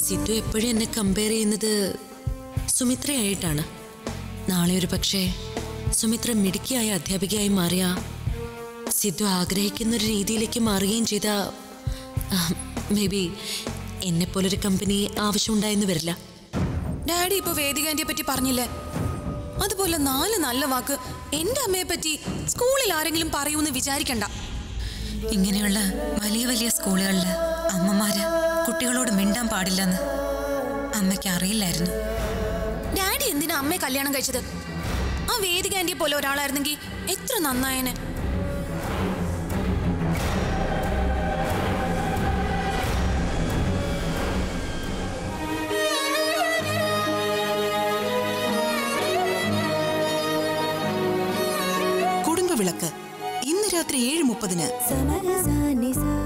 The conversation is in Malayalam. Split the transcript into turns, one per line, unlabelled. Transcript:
സിദ്ധു എപ്പോഴും എന്നെ കമ്പയർ ചെയ്യുന്നത് സുമിത്രയായിട്ടാണ് നാളെ ഒരു പക്ഷേ സുമിത്ര മിടുക്കിയായ അധ്യാപികയായി മാറിയ സിദ്ധു ആഗ്രഹിക്കുന്ന ഒരു രീതിയിലേക്ക് മാറുകയും ചെയ്ത മേ ബി എന്നെപ്പോലൊരു കമ്പനി ആവശ്യമുണ്ടായെന്ന് വരില്ല
ഡാഡി ഇപ്പൊ വേദികാന്റിയെ പറ്റി പറഞ്ഞില്ലേ അതുപോലെ നാല് നല്ല വാക്ക് എന്റെ അമ്മയെ പറ്റി സ്കൂളിൽ ആരെങ്കിലും പറയൂന്ന് വിചാരിക്കണ്ട
ഇങ്ങനെയുള്ള വലിയ വലിയ സ്കൂളുകളിൽ അമ്മമാര് കുട്ടികളോട് മിണ്ടാൻ പാടില്ലെന്ന് അമ്മയ്ക്ക് അറിയില്ലായിരുന്നു
ഡാഡി എന്തിനാ അമ്മയെ കല്യാണം കഴിച്ചത് ആ വേദികാന്റിയെ പോലെ ഒരാളായിരുന്നെങ്കിൽ എത്ര നന്നായനെ
കുടുംബവിളക്ക് ഇന്ന് രാത്രി ഏഴ് മുപ്പതിന്
സമരസാ നിസാ